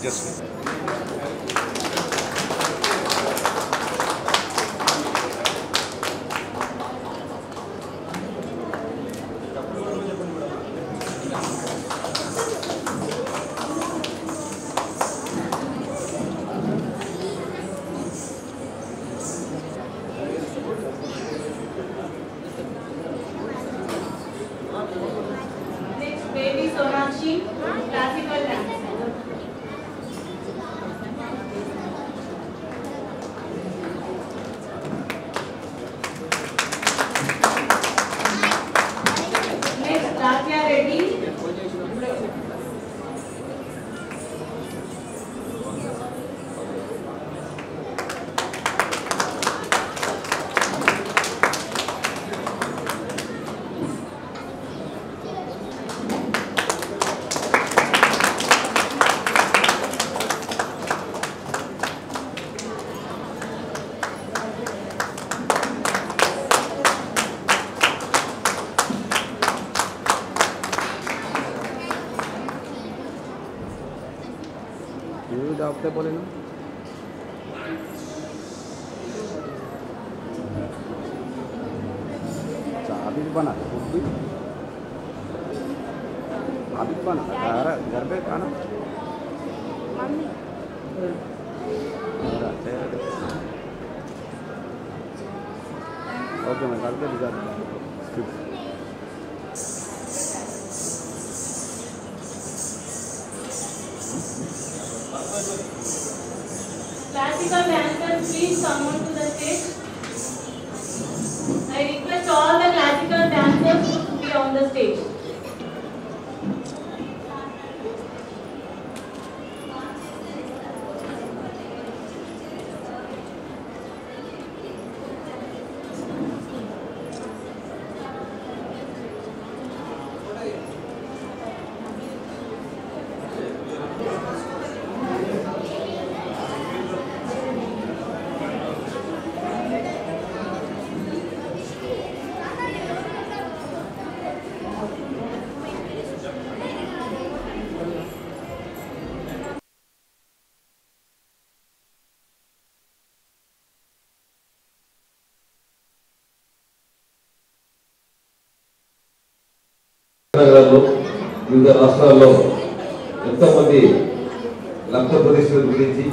Just Next, baby Sonakshi, classical dance. Next, Ratya Reddy. ये आपसे बोले ना साबित बना खुद भी साबित बना घर घर पे खाना ओके मैं करके दिखा दूँ Classical dancers, please come on to the stage. I request all the classical dancers to be on the stage. నగరాల్లో వివిధ రాష్ట్రాల్లో ఎంతోమంది లక్ష ప్రతిష్టల గురించి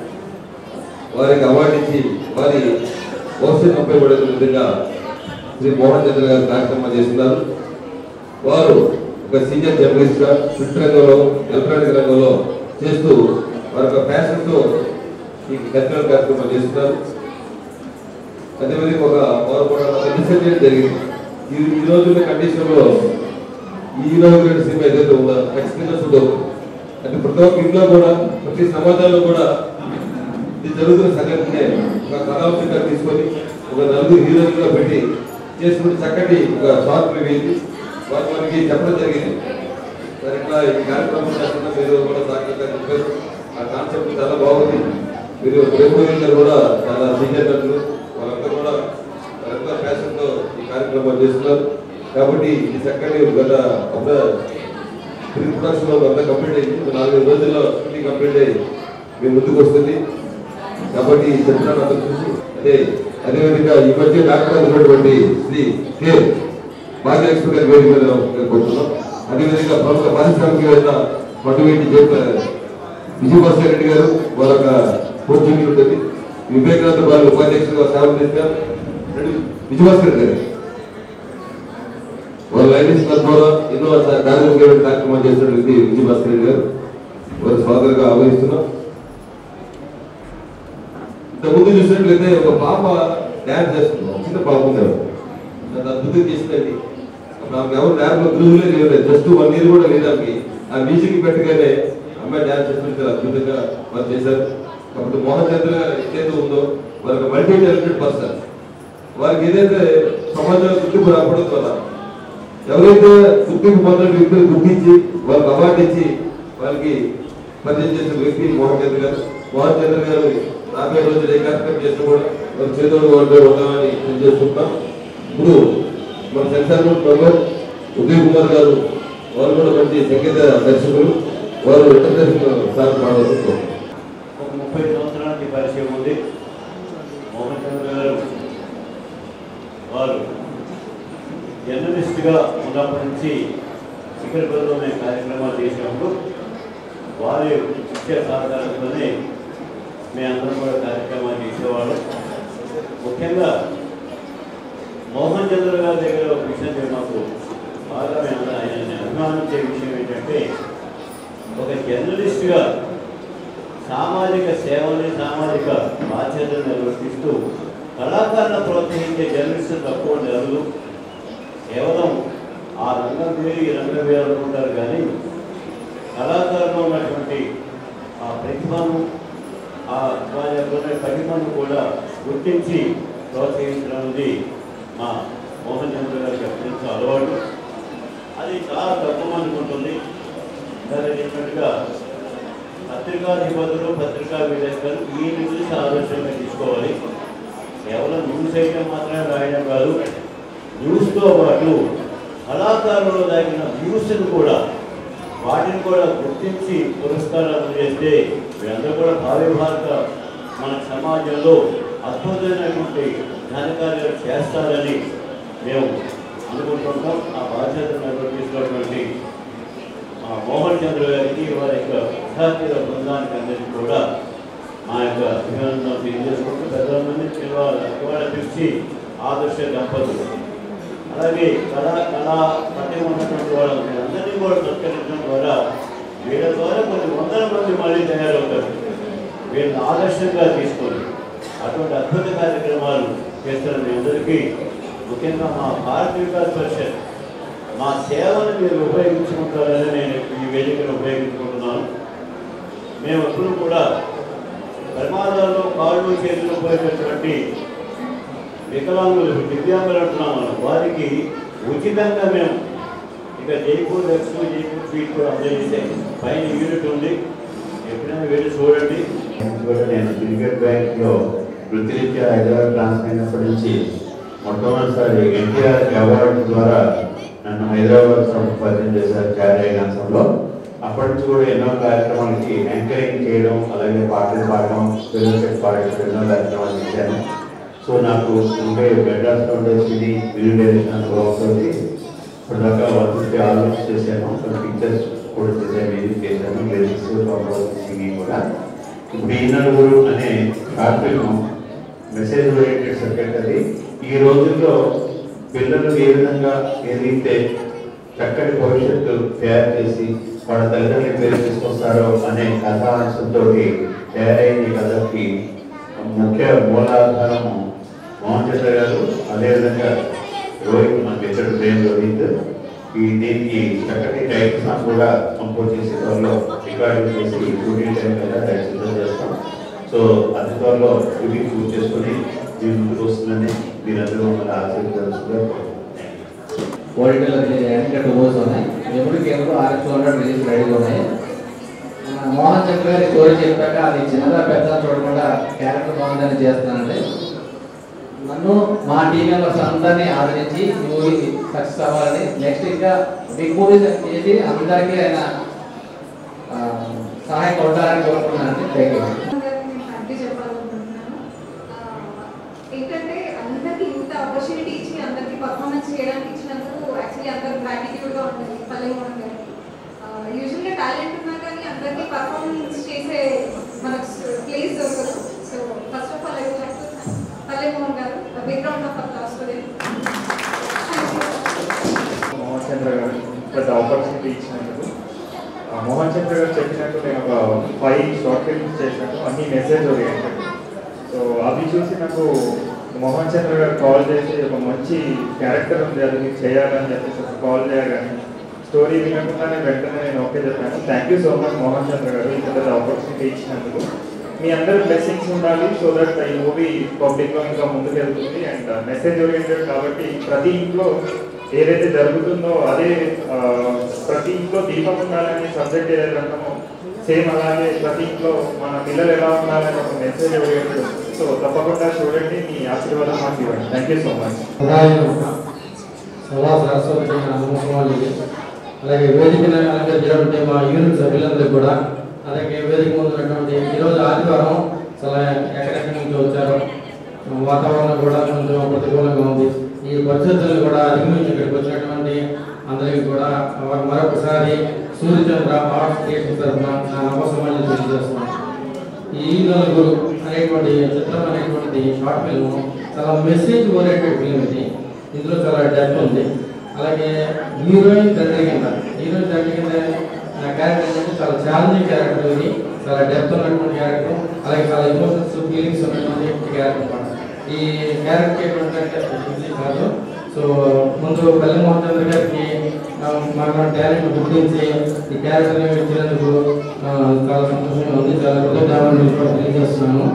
వారికి అవార్డు ఇచ్చి వారి భవిష్యత్తు ఉపయోగపడే విధంగా శ్రీ మోహన్ చంద్ర గారు కార్యక్రమం చేస్తున్నారు వారు ఒక సీనియర్ జర్నలిస్ట్ గా ఫిట్ రంగంలో ఎలక్ట్రానిక్ రంగంలో చేస్తూ వారి యొక్క ప్యాషన్తో ఈ కల్చరల్ కార్యక్రమం చేస్తున్నారు అదేవిధంగా ఒక వారు కూడా రిసెంట్ జరిగింది ఈ ఈ రోజున్న కండిషన్లో ఈ ఇనాగ్రేట్ సినిమా ఏదైతే ఉందో ఖచ్చితంగా చూడవు అంటే ప్రతి ఒక్క ఇంట్లో కూడా ప్రతి సమాజంలో కూడా ఇది జరుగుతున్న సంఘటనే ఒక కళావంతంగా తీసుకొని ఒక నలుగురు హీరోలుగా పెట్టి చేసుకుంటే చక్కటి ఒక షార్ట్ వేసి వారు మనకి చెప్పడం జరిగింది మరి ఇట్లా ఈ కార్యక్రమం చేస్తున్న మీరు కూడా సాక్షాత్గా చెప్పారు ఆ కాన్సెప్ట్ చాలా బాగుంది మీరు ప్రేమోదయం గారు కూడా చాలా సీనియర్ నటులు వాళ్ళంతా కూడా వాళ్ళంతా ప్యాషన్తో ఈ కార్యక్రమాలు చేస్తున్నారు కాబట్టి ఇది చక్కటి గత ఒక ప్రీ ప్రొడక్షన్ లో అంతా కంప్లీట్ అయింది ఒక నాలుగైదు రోజుల్లో షూటింగ్ కంప్లీట్ అయ్యి మీ ముందుకు వస్తుంది కాబట్టి ఈ చిత్రాన్ని అందరూ చూసి అదే అదేవిధంగా ఈ మధ్య డాక్టర్ అయినటువంటి శ్రీ కె భాగ్యలక్ష్మి గారి వేదిక మీద కోరుతున్నాం అదేవిధంగా ప్రముఖ పారిశ్రామికవేత్త పట్టువేటి చెప్ప విజయభాస్కర్ రెడ్డి గారు వాళ్ళొక కోచింగ్ ఉంటుంది వివేకానంద బాలు ఉపాధ్యక్షులుగా సేవలు చేశారు విజయభాస్కర్ రెడ్డి గారు వాళ్ళ లైన్స్ క్లబ్ ద్వారా ఎన్నో కార్యక్రమం కార్యక్రమాలు చేసినటువంటి విజయభాస్కర్ రెడ్డి గారు వారి స్వాగతంగా ఆహ్వానిస్తున్నాం ఇంతకుముందు చూసినట్లయితే ఒక పాప డ్యాన్స్ చేస్తుంది ఒక చిన్న పాప ఉంది ఆవిడ. అది అద్భుతం చేసిందండి అప్పుడు ఆమెకు ఎవరు డ్యాన్స్ గురువులే లేదు జస్ట్ వన్ ఇయర్ కూడా లేదు ఆమెకి ఆ మ్యూజిక్ పెట్టగానే అమ్మాయి డ్యాన్స్ చేస్తుంటే చాలా అద్భుతంగా వారు చేశారు కాబట్టి మోహన్ చంద్ర గారు ఏదైతే ఉందో వారికి మల్టీ టాలెంటెడ్ పర్సన్ వారికి ఏదైతే సమాజంలో గుర్తింపు రాకూడదు వల్ల ఎవరైతే గుర్తింపు పొందిన వ్యక్తులు గుర్తించి వాళ్ళకి అవార్డు ఇచ్చి వాళ్ళకి పరిచయం చేసిన వ్యక్తి మోహన్ చంద్ర గారు మోహన్ చంద్ర గారు రాబోయే రోజులు ఏ కార్యక్రమం చేసినా కూడా వారి చేతులు వాళ్ళు ఉండాలని నేను చేసుకుంటున్నాం ఇప్పుడు మన censor board member Uday Kumar గారు వారు కూడా మంచి సంగీత దర్శకులు వారు రిప్రజెంటేషన్ సార్ మాట్లాడుతూ ఒక ముప్పై సంవత్సరాలకి పరిచయం ఉంది మోహన్ చంద్ర గారు వారు జర్నలిస్ట్గా ఉన్నప్పటి నుంచి శిఖరపల్లిలో మేము కార్యక్రమాలు చేసినప్పుడు వారి ముఖ్య సహకారంతోనే మేమందరం కూడా కార్యక్రమాలు చేసేవాళ్ళం ముఖ్యంగా మోహన్ చంద్ర గారి దగ్గర ఒక విషయం మాకు బాగా మేము ఆయన అభిమానించే విషయం ఏంటంటే ఒక జర్నలిస్ట్గా సామాజిక సేవల్ని సామాజిక బాధ్యతలు నిర్వర్తిస్తూ కళాకారులను ప్రోత్సహించే జర్నలిస్టులు తక్కువ జరగదు కేవలం ఆ రంగం వేరు ఈ రంగం వేరు అనుకుంటారు కానీ కళాకారులు ఉన్నటువంటి ఆ ప్రతిభను ఆ వారి యొక్క ఉన్న ప్రతిభను కూడా గుర్తించి ప్రోత్సహించడం అనేది మా మోహన్ చంద్ర గారికి అత్యంత అలవాటు అది చాలా తక్కువ మందికి ఉంటుంది ఇందాక చెప్పినట్టుగా పత్రికాధిపతులు పత్రికా విలేకరులు ఈ న్యూస్ ఆదర్శంగా తీసుకోవాలి కేవలం న్యూస్ ఐటమ్ మాత్రమే రాయడం కాదు న్యూస్తో పాటు కళాకారులు దాగిన వ్యూస్ని కూడా వాటిని కూడా గుర్తించి పురస్కారాలు చేస్తే వీళ్ళందరూ కూడా భావి భారత మన సమాజంలో అద్భుతమైనటువంటి ఘనకార్యాలు చేస్తారని మేము అనుకుంటుంటాం ఆ బాధ్యతను నిర్వర్తిస్తున్నటువంటి ఆ మోహన్ చంద్ర గారికి వారి యొక్క విద్యార్థుల బృందానికి అందరికీ కూడా మా యొక్క అభినందన తెలియజేసుకుంటూ పెద్దలందరినీ పిలవాలి ఇవాళ పిలిచి ఆదర్శ దంపతులు అలాగే కళా కళా పట్టిన ఉన్నటువంటి వాళ్ళని అందరినీ కూడా సత్కరించడం ద్వారా వీళ్ళ ద్వారా కొన్ని వందల మంది మళ్ళీ తయారవుతారు వీళ్ళని ఆదర్శంగా తీసుకొని అటువంటి అద్భుత కార్యక్రమాలు చేస్తున్న మీ అందరికీ ముఖ్యంగా మా భారత వికాస్ పరిషత్ మా సేవను మీరు ఉపయోగించుకుంటారని నేను ఈ వేదికను ఉపయోగించుకుంటున్నాను మేము ఎప్పుడు కూడా ప్రమాదాల్లో కాళ్ళు చేతులు పోయినటువంటి వికలాంగులు దివ్యాంగులు అంటున్నాం మనం వారికి ఉచితంగా మేము ఇక జైపూర్ ఎక్స్ జైపూర్ ఫీట్ కూడా అందజేసే పైన యూనిట్ ఉంది ఎప్పుడైనా వెళ్ళి చూడండి కూడా నేను క్రికెట్ బ్యాంక్లో వృత్తిరీత్యా హైదరాబాద్ ట్రాన్స్ఫర్ అయినప్పటి నుంచి మొట్టమొదటిసారి ఎన్టీఆర్ అవార్డు ద్వారా నన్ను హైదరాబాద్ సభకు పరిచయం చేశారు కార్యాలయంలో అప్పటి నుంచి కూడా ఎన్నో కార్యక్రమాలకి యాంకరింగ్ చేయడం అలాగే పాటలు పాడడం ఫిలోసెట్ పాడడం ఎన్నో కార్యక్రమాలు చేశాను సో నాకు ఉండే మెడ్రాస్లో ఉండే సిటీ వీడియో డైరెక్షన్ తోటి ఇప్పటిదాకా వన్ ఫిఫ్టీ ఆల్బమ్స్ చేశాను కొన్ని పిక్చర్స్ కూడా చేశాను మ్యూజిక్ చేశాను లిరిక్స్ సింగింగ్ కూడా ఇప్పుడు ఈ నలుగురు అనే short film message oriented subject అది ఈ రోజుల్లో పిల్లలు ఏ విధంగా ఎదిగితే చక్కటి భవిష్యత్తు తయారు చేసి వాళ్ళ తల్లిదండ్రుల పేరు తీసుకొస్తారో అనే కథాంశంతో తయారైన ఈ కథకి ముఖ్య మూలాధారము మోహన్ చంద్ర గారు అదేవిధంగా రోహిత్ మన మిత్రుడు ప్రేమ్ రోహిత్ ఈ దీనికి చక్కటి టైప్ సాంగ్ కూడా కంపోజ్ చేసి త్వరలో రికార్డింగ్ చేసి షూటింగ్ టైం మీద సిద్ధం చేస్తాం సో అతి త్వరలో షూటింగ్ పూర్తి చేసుకుని దీని ముందుకు వస్తుందని మీరందరూ మమ్మల్ని ఆశీర్వదించాల్సిందిగా ఓల్డ్లో ఇంకా టూ మూవీస్ ఉన్నాయి ఎప్పుడు కేవలం ఆర్ఎస్ హండ్రెడ్ రిలీజ్ రెడీగా ఉన్నాయి ఆ, మోహన్ చక్ర గారి స్టోరీ చెప్పాక అది చిన్నగా పెద్ద చూడకుండా క్యారెక్టర్ బాగుందని చేస్తున్నానండి నన్ను మా టీం మెంబర్స్ అందరినీ ఆదరించి ఈ మూవీ సక్సెస్ అవ్వాలని నెక్స్ట్ ఇంకా బిగ్ మూవీస్ చేసి అందరికీ ఆయన ఆ, సహాయం కొట్టాలని కోరుకుంటున్నానండి థ్యాంక్ యూ హ్యాపీ చెప్పాలనుకుంటున్నాను ఆ, ఏంటంటే అందరికీ ఇంత ఆపర్చునిటీ ఇచ్చి అందరికీ పర్ఫార్మెన్స్ చేయడానికి ఇచ్చినందుకు యాక్చువల్లీ అందరు గ్రాటిట్యూడ్గా ఉంటుంది పల్లె మోహన్ గారికి యూజువల్గా టాలెంట్ ఉన్నా కానీ అందరికీ పర్ఫార్మెన్స్ చేసే మనకు ప్లేస్ దొరకదు so first of all I would like to Palle Mohan గారు big round of applause for Mohan Chandra గారు పెద్ద ఆపర్చునిటీ ఇచ్చినందుకు ఆ, మోహన్ చంద్ర గారు చెప్పినట్టు నేను ఒక ఫైవ్ షార్ట్ ఫిల్మ్స్ చేసినట్టు అన్ని మెసేజ్ ఓరియంటెడ్ సో అవి చూసి నాకు మోహన్ చంద్ర గారు కాల్ చేసి ఒక మంచి క్యారెక్టర్ ఉంది అది మీరు చేయాలని చెప్పేసి ఒక కాల్ చేయగానే స్టోరీ వినకుండానే వెంటనే నేను ఓకే చెప్పాను thank you so much Mohan Chandra గారు ఇంత పెద్ద ఆపర్చునిటీ ఇచ్చినందుకు మీ అందరి బ్లెస్సింగ్స్ ఉండాలి సో దట్ ఈ మూవీ పబ్లిక్లో ఇంకా ముందుకు వెళ్తుంది అండ్ మెసేజ్ ఓరియంటెడ్ కాబట్టి ప్రతి ఇంట్లో ఏదైతే జరుగుతుందో అదే ఆ, ప్రతి ఇంట్లో దీపం ఉండాలనే సబ్జెక్ట్ ఏదైతే అంటామో సేమ్ అలాగే ప్రతి ఇంట్లో మన పిల్లలు ఎలా ఉండాలని ఒక మెసేజ్ ఓరియంటెడ్ సో తప్పకుండా చూడండి మీ ఆశీర్వాదం మాకు ఇవ్వండి థ్యాంక్ యూ సో మచ్ సదాయం సదా సరస్వతి నమ్మకాలి అలాగే వేదికను అలంకరించినటువంటి మా యూనిట్ సభ్యులందరికీ కూడా అలాగే వేదిక ముందు ఉన్నటువంటి ఈరోజు ఆదివారం చాలా ఎక్కడెక్కడి నుంచి వచ్చారు వాతావరణం కూడా కొంచెం ప్రతికూలంగా ఉంది ఈ పరిస్థితులను కూడా అధిగమించి ఇక్కడికి వచ్చినటువంటి అందరికీ కూడా మరొకసారి సూర్యచంద్ర ఆర్ట్స్ క్రియేషన్ తరఫున నా నమస్కారాలు తెలియజేస్తున్నాను ఈ నలుగురు అనేటువంటి చిత్రం అనేటువంటి షార్ట్ ఫిల్మ్ చాలా మెసేజ్ ఓరియంటెడ్ ఫిల్మ్ ఇది ఇందులో చాలా డెప్త్ ఉంది అలాగే హీరోయిన్ తండ్రి కింద హీరోయిన్ తండ్రి కింద నా క్యారెక్టర్ ఏంటంటే చాలా ఛాలెంజింగ్ క్యారెక్టర్ ఇది చాలా డెప్త్ ఉన్నటువంటి క్యారెక్టర్ అలాగే చాలా ఎమోషన్స్ ఫీలింగ్స్ ఉన్నటువంటి క్యారెక్టర్ అన్నమాట ఈ క్యారెక్టర్ ఏంటంటే ఇది కాదు సో ముందు పల్లె మోహన్ చంద్ర గారికి ఆ, మన టాలెంట్ గుర్తించి ఈ క్యారెక్టర్ ఇచ్చినందుకు ఆ, చాలా సంతోషంగా ఉంది చాలా కృతజ్ఞతలు కూడా తెలియజేస్తున్నాను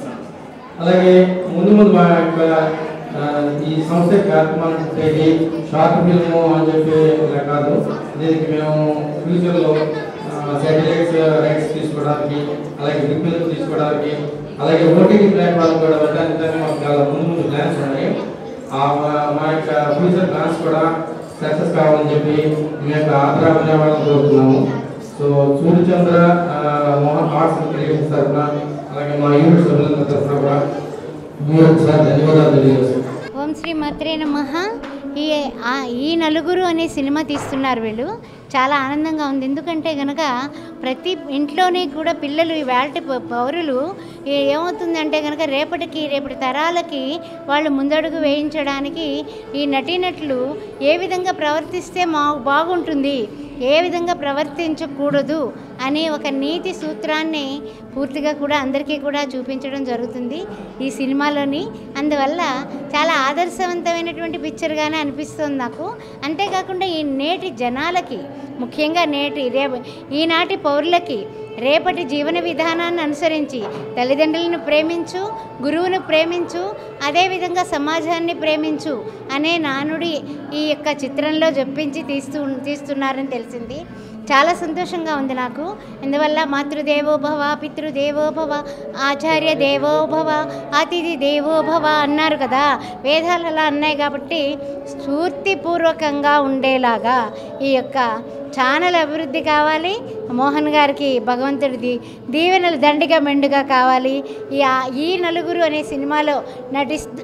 అలాగే ముందు ముందు మా యొక్క ఆ, ఈ సంస్థ కార్యక్రమాలు పెట్టేది షార్ట్ ఫిల్మ్ అని చెప్పి ఇలా కాదు దీనికి మేము ఫ్యూచర్లో శాటిలైట్స్ రైట్స్ తీసుకోవడానికి అలాగే బిగ్ ఫిల్మ్ తీసుకోవడానికి అలాగే ఓటీటీ ప్లాట్ఫామ్ కూడా పెట్టడానికి మాకు చాలా ముందు ముందు ప్లాన్స్ ఉన్నాయి ఆ మా- మా యొక్క ఫ్యూచర్ ప్లాన్స్ కూడా సక్సెస్ కావాలని చెప్పి మీ యొక్క ఆదర అభినయాలను కోరుతున్నాము సో సూర్యచంద్ర ఆ, మోహన్ ఆర్ట్స్ అండ్ క్రియేషన్స్ తరఫున అలాగే మా యూనిట్ సభ్యులందరి తరఫున కూడా మీరు ఒకసారి ధన్యవాదాలు తెలియజేస్తున్నాను ఓం శ్రీ మాత్రే నమః ఈ ఆ- ఈ నలుగురు అనే సినిమా తీస్తున్నారు వీళ్ళు చాలా ఆనందంగా ఉంది ఎందుకంటే గనక ప్రతి ఇంట్లోనే కూడా పిల్లలు ఈ వేట పౌరులు ఏ- ఏమవుతుందంటే గనక రేపటికి రేపటి తరాలకి వాళ్ళు ముందడుగు వేయించడానికి ఈ నటీనటులు ఏ విధంగా ప్రవర్తిస్తే మా బాగుంటుంది ఏ విధంగా ప్రవర్తించకూడదు అనే ఒక నీతి సూత్రాన్ని పూర్తిగా కూడా అందరికీ కూడా చూపించడం జరుగుతుంది ఈ సినిమాలోని అందువల్ల చాలా ఆదర్శవంతమైనటువంటి పిక్చర్గానే అనిపిస్తుంది నాకు అంతేకాకుండా ఈ నేటి జనాలకి ముఖ్యంగా నేటి రే ఈనాటి పౌరులకి రేపటి జీవన విధానాన్ని అనుసరించి తల్లిదండ్రులను ప్రేమించు గురువును ప్రేమించు అదేవిధంగా సమాజాన్ని ప్రేమించు అనే నానుడి ఈ యొక్క చిత్రంలో జొప్పించి తీస్తూ తీస్తున్నారని తెలిసింది చాలా సంతోషంగా ఉంది నాకు ఇందువల్ల మాతృదేవోభవ పితృదేవోభవ ఆచార్య దేవోభవ అతిథి దేవోభవ అన్నారు కదా వేదాలు అలా అన్నాయి కాబట్టి స్ఫూర్తిపూర్వకంగా ఉండేలాగా ఈ యొక్క ఛానల్ అభివృద్ధి కావాలి మోహన్ గారికి భగవంతుడిది దీవెనలు దండిగా మెండుగా కావాలి ఈ ఈ నలుగురు అనే సినిమాలో నటిస్తూ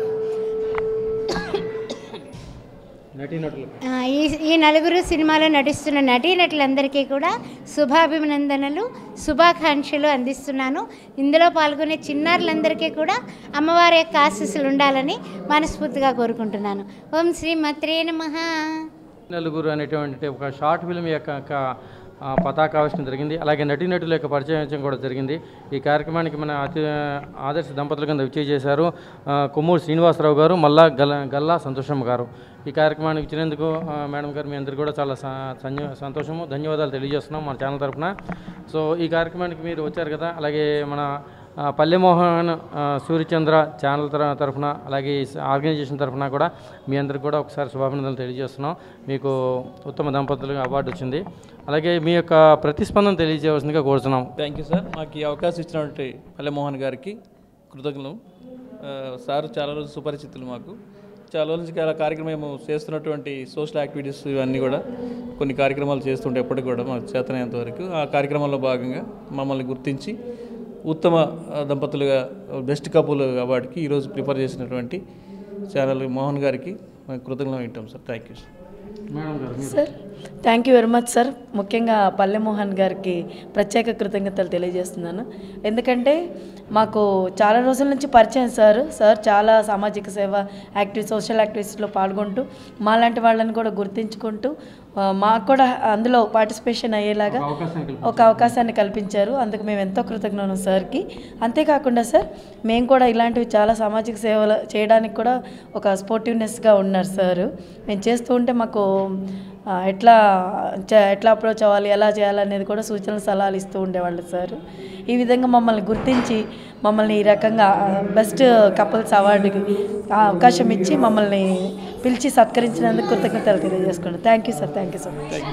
నటీనటులు ఆ, ఈ ఈ నలుగురు సినిమాలో నటిస్తున్న నటీనటులందరికీ కూడా శుభాభినందనలు శుభాకాంక్షలు అందిస్తున్నాను ఇందులో పాల్గొనే చిన్నారులందరికీ కూడా అమ్మవారి యొక్క ఆశీస్సులు ఉండాలని మనస్ఫూర్తిగా కోరుకుంటున్నాను ఓం శ్రీ మత్రే నమః నలుగురు అనేటువంటి ఒక షార్ట్ ఫిల్మ్ యొక్క యొక్క, ఆ, పతాకావిష్కరణ జరిగింది అలాగే నటీనటుల యొక్క పరిచయం కూడా జరిగింది ఈ కార్యక్రమానికి మన అతి ఆదర్శ దంపతుల కింద విజయ్ చేశారు ఆ, కొమ్మూరు శ్రీనివాసరావు గారు మల్లా గల్ల గల్లా సంతోషమ్మ గారు ఈ కార్యక్రమానికి ఇచ్చినందుకు ఆ, మేడం గారు మీ అందరికీ కూడా చాలా స- సంజ- సంతోషము ధన్యవాదాలు తెలియజేస్తున్నాం మన ఛానల్ తరఫున సో ఈ కార్యక్రమానికి మీరు వచ్చారు కదా అలాగే మన ఆ, పల్లెమోహన్ ఆ, సూర్యచంద్ర ఛానల్ తర తరఫున అలాగే ఈ ఆర్గనైజేషన్ తరఫున కూడా మీ అందరికి కూడా ఒకసారి శుభాభినందనలు తెలియజేస్తున్నాం మీకు ఉత్తమ దంపతులుగా అవార్డు వచ్చింది అలాగే మీ యొక్క ప్రతిస్పందన తెలియజేయవలసిందిగా కోరుతున్నాం థ్యాంక్ యూ సార్ మాకు ఈ అవకాశం ఇచ్చినటువంటి పల్లెమోహన్ గారికి కృతజ్ఞతలు ఆ, సార్ చాలా రోజులు సుపరిచితులు మాకు చాలా రోజుల నుంచి చాలా కార్యక్రమం మేము చేస్తున్నటువంటి సోషల్ యాక్టివిటీస్ ఇవన్నీ కూడా కొన్ని కార్యక్రమాలు చేస్తుంటే ఎప్పటికి కూడా మాకు చేతనైనంత వరకు ఆ కార్యక్రమంలో భాగంగా మమ్మల్ని గుర్తించి ఉత్తమ ఆ, దంపతులుగా బెస్ట్ కపుల్ అవార్డుకి ఈరోజు ప్రిపేర్ చేసినటువంటి ఛానల్ మోహన్ గారికి మేము కృతజ్ఞతలు వింటాం sir thank you sir madam గారు మీరు. Sir thank you very much sir ముఖ్యంగా పల్లె మోహన్ గారికి ప్రత్యేక కృతజ్ఞతలు తెలియజేస్తున్నాను ఎందుకంటే మాకు చాలా రోజుల నుంచి పరిచయం సార్ సార్ చాలా సామాజిక సేవ యాక్టివ్ సోషల్ యాక్టివిటీస్లో పాల్గొంటూ మాలాంటి వాళ్ళని కూడా గుర్తించుకుంటూ ఆ, మాకు కూడా అందులో పార్టిసిపేషన్ అయ్యేలాగా ఒక అవకాశాన్ని కల్పించారు. ఒక అవకాశాన్ని కల్పించారు అందుకు మేము ఎంతో కృతజ్ఞతలు సార్కి అంతేకాకుండా సార్ మేము కూడా ఇలాంటివి చాలా సామాజిక సేవలు చేయడానికి కూడా ఒక స్పోర్టివ్నెస్గా ఉన్నారు సార్ మేము చేస్తూ ఉంటే మాకు ఆ, ఎట్లా చ- ఎట్లా అప్రోచ్ అవ్వాలి ఎలా చేయాలనేది కూడా సూచనలు సలహాలు ఇస్తూ ఉండేవాళ్ళు సార్ ఈ విధంగా మమ్మల్ని గుర్తించి మమ్మల్ని ఈ రకంగా బెస్ట్ కపుల్స్ అవార్డుకి ఆ అవకాశం ఇచ్చి మమ్మల్ని పిలిచి సత్కరించినందుకు కృతజ్ఞతలు తెలియజేసుకున్నాను thank you sir thank you so much